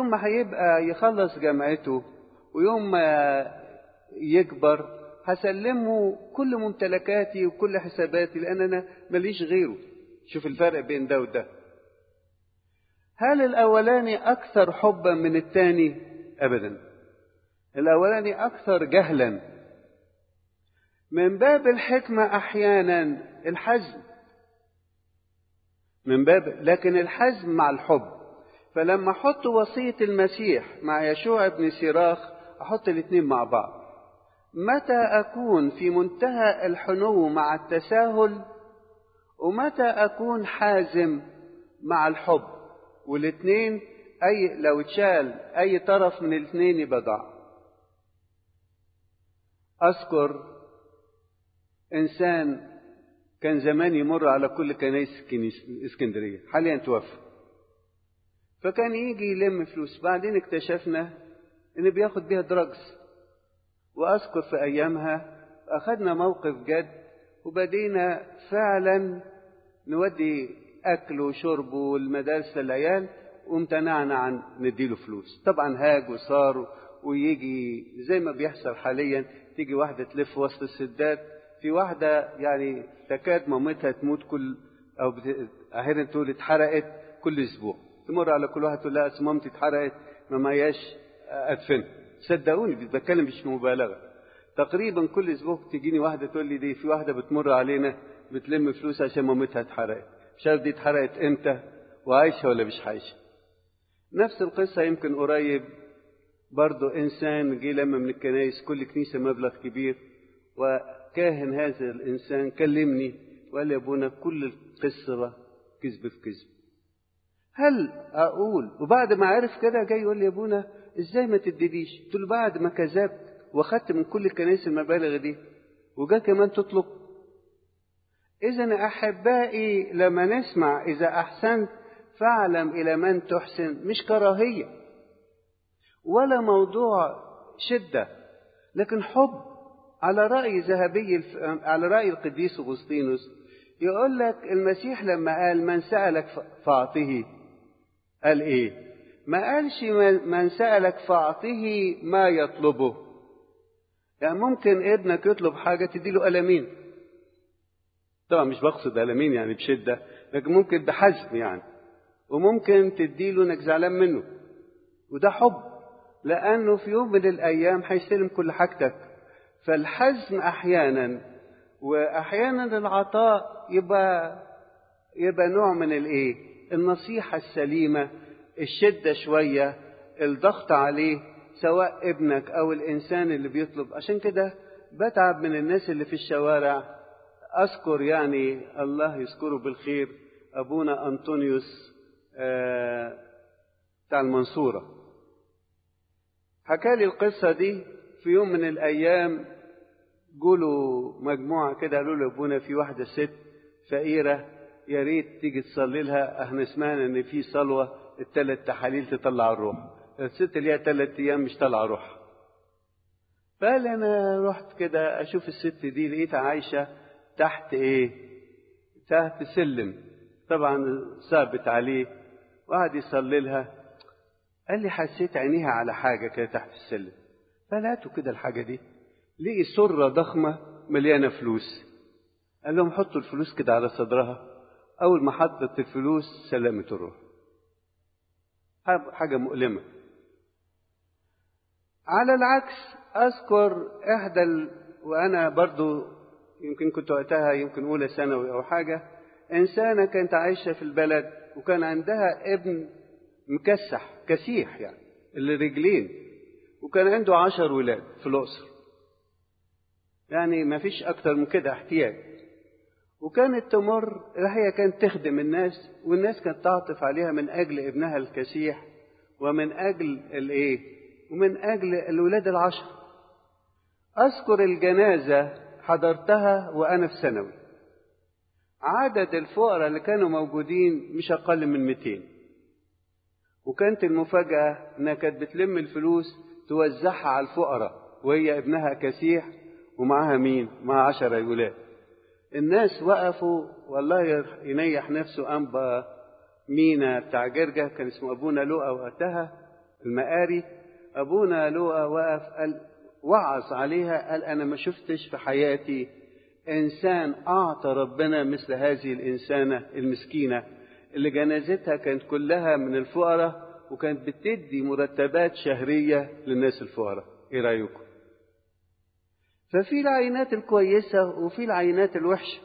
يوم ما هيبقى يخلص جامعته ويوم ما يكبر هسلمه كل ممتلكاتي وكل حساباتي لأن أنا ماليش غيره شوف الفرق بين ده وده هل الأولاني أكثر حبا من الثاني أبدا الأولاني أكثر جهلا من باب الحكمة أحيانا الحزم من باب لكن الحزم مع الحب فلما أحط وصية المسيح مع يشوع بن سيراخ أحط الاثنين مع بعض متى أكون في منتهى الحنو مع التساهل ومتى أكون حازم مع الحب والاثنين أي لو اتشال أي طرف من الاثنين يبقى ضاع أذكر إنسان كان زمان يمر على كل كنائس اسكندرية حاليا توفى فكان يجي يلم فلوس بعدين اكتشفنا إن بياخد بيها دراجز وأذكر في أيامها أخذنا موقف جد وبدينا فعلا نودي أكل وشرب والمدارس للعيال وامتنعنا عن نديله فلوس طبعا هاج وصار ويجي زي ما بيحصل حاليا تيجي واحدة تلف وسط السدات في واحدة يعني تكاد مامتها تموت كل أو أحيانا تقول اتحرقت كل أسبوع تمر على كل واحد تقول لها أصل مامتي اتحرقت ما معياش أدفنها صدقوني بتكلم مش مبالغة تقريبا كل أسبوع تجيني واحدة تقول لي دي في واحدة بتمر علينا بتلم فلوس عشان مامتها اتحرقت مش عارف دي اتحرقت امتى وعايشة ولا مش عايشة نفس القصة يمكن قريب برضو إنسان جه لما من الكنايس كل كنيسة مبلغ كبير وكاهن هذا الإنسان كلمني وقال لي يا أبونا كل القصة كذب في كذب هل أقول وبعد ما عرف كده جاي يقول لي يا أبونا إزاي ما تديليش قلت له بعد ما كذبت واخدت من كل الكنائس المبالغ دي وجا كمان تطلب إذا أحبائي لما نسمع إذا أحسنت فاعلم إلى من تحسن مش كراهية ولا موضوع شدة لكن حب على رأي ذهبي على رأي القديس أغسطينوس يقول لك المسيح لما قال من سألك فأعطه قال إيه؟ ما قالش من سألك فأعطه ما يطلبه يعني ممكن ابنك يطلب حاجة تديله ألمين طبعا مش بقصد ألمين يعني بشدة لكن ممكن بحزم يعني وممكن تديله انك زعلان منه وده حب لانه في يوم من الايام هيستلم كل حاجتك فالحزم احيانا واحيانا العطاء يبقى يبقى نوع من الايه النصيحه السليمه الشده شويه الضغط عليه سواء ابنك او الانسان اللي بيطلب عشان كده بتعب من الناس اللي في الشوارع اذكر يعني الله يذكره بالخير ابونا انطونيوس بتاع المنصورة حكى لي القصة دي في يوم من الأيام قولوا مجموعة كده قالوا له أبونا في واحدة ست فقيرة يا ريت تيجي تصلي لها احنا سمعنا ان في صلوة الثلاث تحاليل تطلع الروح الست اللي هي ثلاث ايام مش طالعة روح فقال انا رحت كده اشوف الست دي لقيتها عايشة تحت ايه تحت سلم طبعا ثابت عليه وقعد يصلي لها قال لي حسيت عينيها على حاجة كده تحت السلم فلقيته كده الحاجة دي لقي سرة ضخمة مليانة فلوس قال لهم حطوا الفلوس كده على صدرها أول ما حطت الفلوس سلمت الروح حاجة مؤلمة على العكس أذكر إحدى ال... وأنا برضو يمكن كنت وقتها يمكن أولى ثانوي أو حاجة إنسانة كانت عايشة في البلد وكان عندها ابن مكسح كسيح يعني اللي رجلين وكان عنده عشر ولاد في الأقصر يعني ما فيش أكتر من كده احتياج وكانت تمر هي كانت تخدم الناس والناس كانت تعطف عليها من أجل ابنها الكسيح ومن أجل الإيه ومن أجل الولاد العشر أذكر الجنازة حضرتها وأنا في ثانوي عدد الفقراء اللي كانوا موجودين مش أقل من 200 وكانت المفاجأة إنها كانت بتلم الفلوس توزعها على الفقراء وهي ابنها كسيح ومعاها مين؟ معاها عشرة ولاد الناس وقفوا والله ينيح نفسه أنبا مينا بتاع جرجة كان اسمه أبونا لؤى وقتها المقاري أبونا لوقا وقف قال وعظ عليها قال أنا ما شفتش في حياتي إنسان أعطى ربنا مثل هذه الإنسانة المسكينة اللي جنازتها كانت كلها من الفقراء وكانت بتدي مرتبات شهرية للناس الفقراء إيه رأيكم؟ ففي العينات الكويسة وفي العينات الوحشة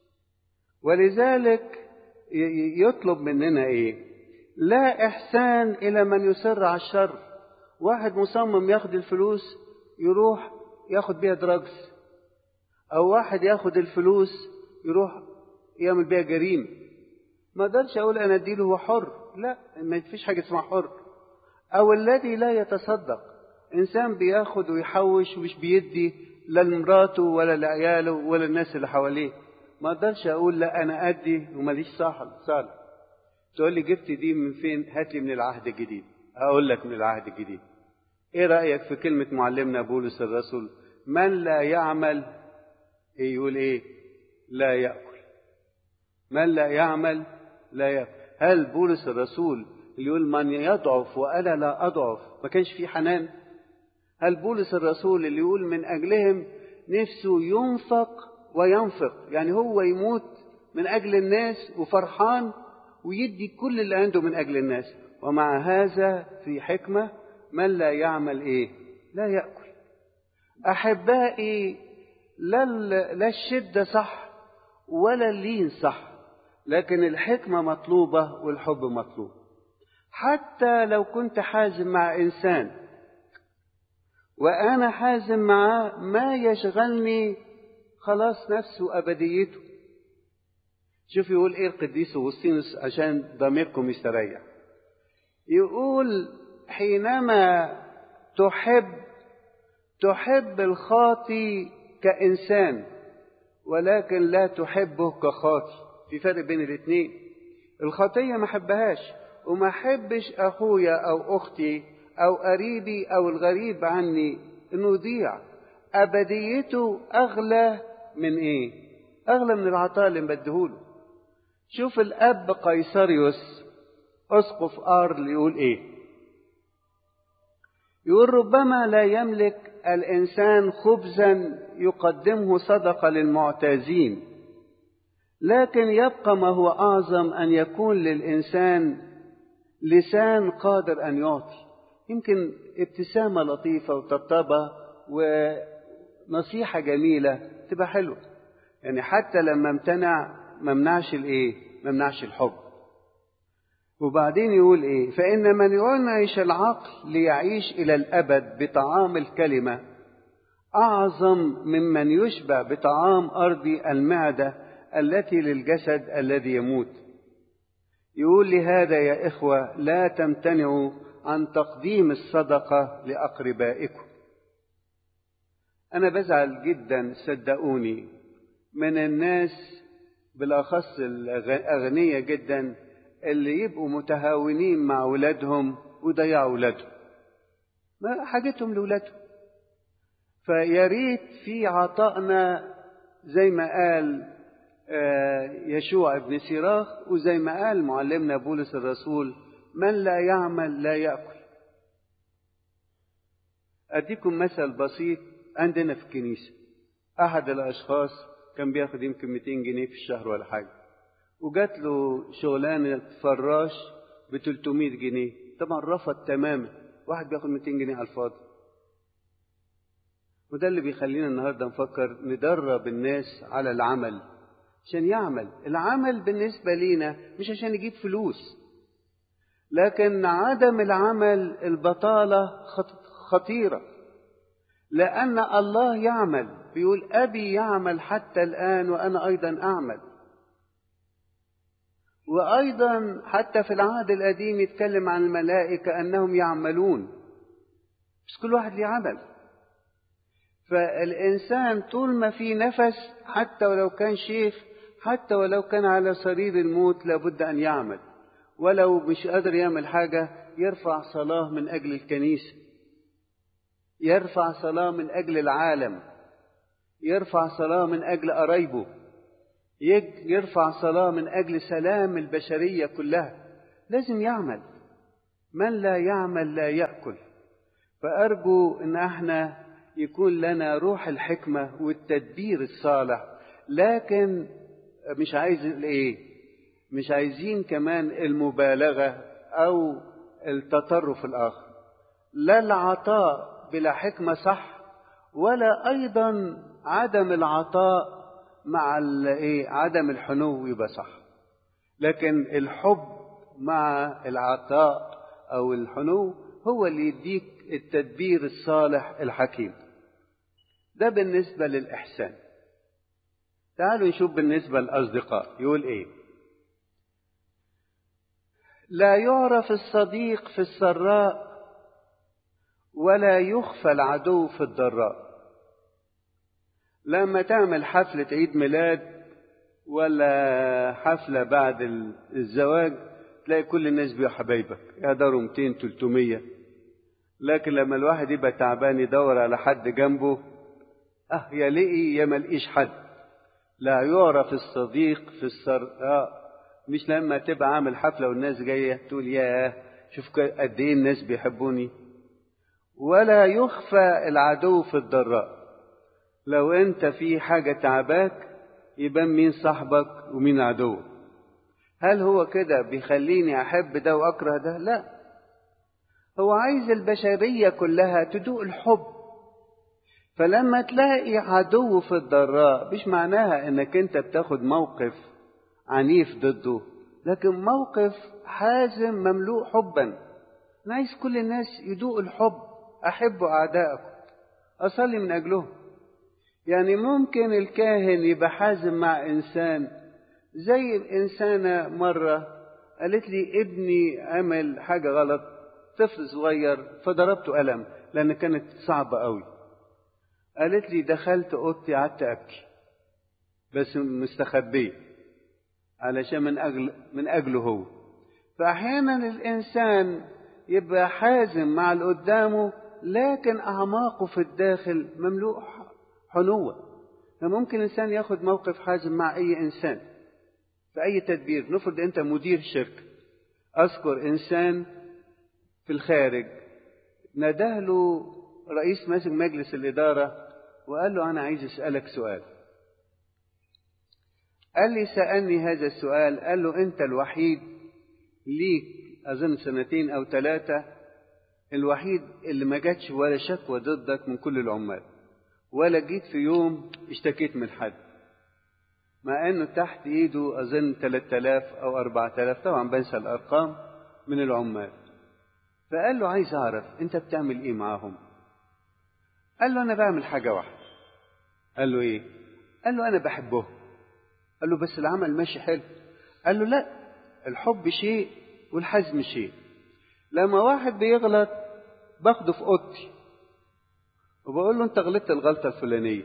ولذلك يطلب مننا إيه؟ لا إحسان إلى من يسر على الشر واحد مصمم ياخد الفلوس يروح ياخد بيها دراجز أو واحد ياخد الفلوس يروح يعمل بيها جريمة ما اقدرش أقول أنا أديله هو حر لا ما فيش حاجة اسمها حر أو الذي لا يتصدق إنسان بياخد ويحوش ومش بيدي لا لمراته ولا لعياله ولا الناس اللي حواليه ما اقدرش اقول لا انا ادي وماليش صالح صالح تقول لي جبت دي من فين هات لي من العهد الجديد اقول لك من العهد الجديد ايه رايك في كلمه معلمنا بولس الرسول من لا يعمل إيه يقول ايه لا ياكل من لا يعمل لا ياكل هل بولس الرسول اللي يقول من يضعف وانا لا اضعف ما كانش فيه حنان هل بولس الرسول اللي يقول من أجلهم نفسه ينفق وينفق يعني هو يموت من أجل الناس وفرحان ويدي كل اللي عنده من أجل الناس ومع هذا في حكمة من لا يعمل إيه لا يأكل أحبائي لا, لا الشدة صح ولا اللين صح لكن الحكمة مطلوبة والحب مطلوب حتى لو كنت حازم مع إنسان وأنا حازم معاه ما يشغلني خلاص نفسه وأبديته شوف يقول إيه القديس أغسطينوس عشان ضميركم يستريح يقول حينما تحب تحب الخاطي كإنسان ولكن لا تحبه كخاطي في فرق بين الاثنين الخطية ما حبهاش وما حبش أخويا أو أختي أو قريبي أو الغريب عني إنه يضيع أبديته أغلى من إيه؟ أغلى من العطاء اللي مبديهوله شوف الأب قيصريوس أسقف آرل يقول إيه؟ يقول ربما لا يملك الإنسان خبزا يقدمه صدقة للمعتازين لكن يبقى ما هو أعظم أن يكون للإنسان لسان قادر أن يعطي يمكن ابتسامة لطيفة وطبطبة ونصيحة جميلة تبقى حلوة يعني حتى لما امتنع ما منعش الايه ما منعش الحب وبعدين يقول ايه فان من ينعش العقل ليعيش الى الابد بطعام الكلمه اعظم ممن يشبع بطعام ارضي المعده التي للجسد الذي يموت يقول لهذا يا اخوه لا تمتنعوا عن تقديم الصدقه لاقربائكم انا بزعل جدا صدقوني من الناس بالاخص الاغنياء جدا اللي يبقوا متهاونين مع اولادهم ويضيعوا اولادهم ما حاجتهم لاولادهم فيا ريت في عطائنا زي ما قال يشوع ابن سيراخ وزي ما قال معلمنا بولس الرسول من لا يعمل لا ياكل اديكم مثل بسيط عندنا في الكنيسه احد الاشخاص كان بياخد يمكن 200 جنيه في الشهر ولا حاجه وجات له شغلانه فراش ب 300 جنيه طبعا رفض تماما واحد بياخد 200 جنيه على الفاضي وده اللي بيخلينا النهارده نفكر ندرب الناس على العمل عشان يعمل العمل بالنسبة لينا مش عشان يجيب فلوس لكن عدم العمل البطالة خطيرة لأن الله يعمل بيقول أبي يعمل حتى الآن وأنا أيضا أعمل وأيضا حتى في العهد القديم يتكلم عن الملائكة أنهم يعملون بس كل واحد ليه عمل فالإنسان طول ما في نفس حتى ولو كان شيخ حتى ولو كان على سرير الموت لابد أن يعمل ولو مش قادر يعمل حاجة يرفع صلاة من أجل الكنيسة يرفع صلاة من أجل العالم يرفع صلاة من أجل قرايبه يرفع صلاة من أجل سلام البشرية كلها لازم يعمل من لا يعمل لا يأكل فأرجو إن احنا يكون لنا روح الحكمة والتدبير الصالح لكن مش عايز الايه مش عايزين كمان المبالغة أو التطرف الآخر لا العطاء بلا حكمة صح ولا أيضا عدم العطاء مع الايه عدم الحنو يبقى صح لكن الحب مع العطاء أو الحنو هو اللي يديك التدبير الصالح الحكيم ده بالنسبة للإحسان تعالوا نشوف بالنسبة للأصدقاء يقول إيه لا يعرف الصديق في السراء ولا يخفى العدو في الضراء لما تعمل حفلة عيد ميلاد ولا حفلة بعد الزواج تلاقي كل الناس بيبقوا حبايبك يقدروا 200 300 لكن لما الواحد يبقى تعبان يدور على حد جنبه اه يا لقي يا ملقيش حد لا يعرف الصديق في السراء مش لما تبقى عامل حفلة والناس جاية تقول ياه شوف قد ايه الناس بيحبوني ولا يخفى العدو في الضراء لو انت في حاجة تعباك يبان مين صاحبك ومين عدوك هل هو كده بيخليني احب ده واكره ده لا هو عايز البشرية كلها تدوق الحب فلما تلاقي عدو في الضراء مش معناها انك انت بتاخد موقف عنيف ضده لكن موقف حازم مملوء حبا انا عايز كل الناس يدوقوا الحب احبوا اعدائكم اصلي من اجلهم يعني ممكن الكاهن يبقى حازم مع انسان زي انسانه مره قالت لي ابني عمل حاجه غلط طفل صغير فضربته قلم لان كانت صعبه قوي قالت لي دخلت اوضتي قعدت ابكي بس مستخبيه علشان من اجل من اجله هو فاحيانا الانسان يبقى حازم مع اللي قدامه لكن اعماقه في الداخل مملوء حنوه فممكن انسان ياخد موقف حازم مع اي انسان في اي تدبير نفرض انت مدير شركه اذكر انسان في الخارج ناداه له رئيس ماسك مجلس الاداره وقال له انا عايز اسالك سؤال قال لي سألني هذا السؤال قال له أنت الوحيد ليك أظن سنتين أو ثلاثة الوحيد اللي ما جاتش ولا شكوى ضدك من كل العمال ولا جيت في يوم اشتكيت من حد مع انه تحت ايده اظن 3000 او 4000 طبعا بنسى الارقام من العمال فقال له عايز اعرف انت بتعمل ايه معاهم قال له انا بعمل حاجه واحده قال له ايه قال له انا بحبهم قال له بس العمل ماشي حلو قال له لا الحب شيء والحزم شيء لما واحد بيغلط باخده في اوضتي وبقول له انت غلطت الغلطه الفلانيه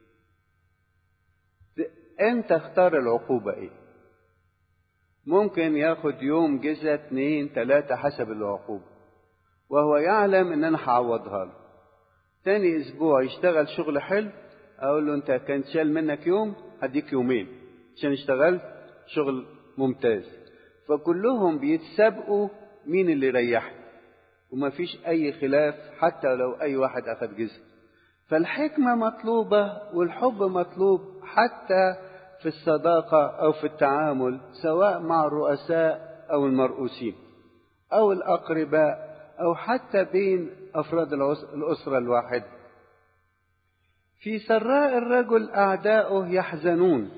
انت اختار العقوبه ايه ممكن ياخد يوم جزء اتنين تلاتة حسب العقوبة وهو يعلم ان انا هعوضها له تاني اسبوع يشتغل شغل حلو اقول له انت كان شال منك يوم هديك يومين عشان اشتغلت شغل ممتاز فكلهم بيتسابقوا مين اللي يريحني وما فيش اي خلاف حتى لو اي واحد اخذ جزء فالحكمة مطلوبة والحب مطلوب حتى في الصداقة أو في التعامل سواء مع الرؤساء أو المرؤوسين أو الأقرباء أو حتى بين أفراد الأسرة الواحدة في سراء الرجل أعداؤه يحزنون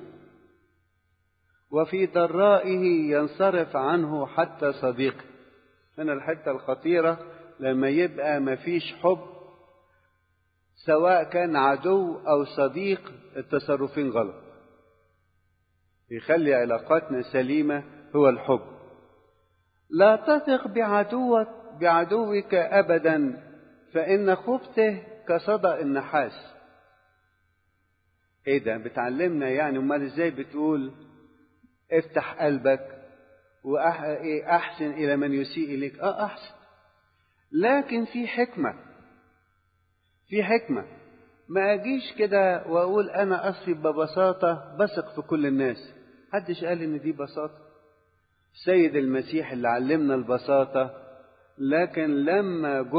وفي ضرائه ينصرف عنه حتى صديقه هنا الحتة الخطيرة لما يبقى مفيش حب سواء كان عدو أو صديق التصرفين غلط يخلي علاقاتنا سليمة هو الحب لا تثق بعدوك بعدوك أبدا فإن خبثه كصدى النحاس ايه ده بتعلمنا يعني امال ازاي بتقول افتح قلبك وأحسن إلى من يسيء إليك اه أحسن لكن في حكمة في حكمة ما أجيش كده وأقول أنا أصلي ببساطة بثق في كل الناس محدش قال إن دي بساطة السيد المسيح اللي علمنا البساطة لكن لما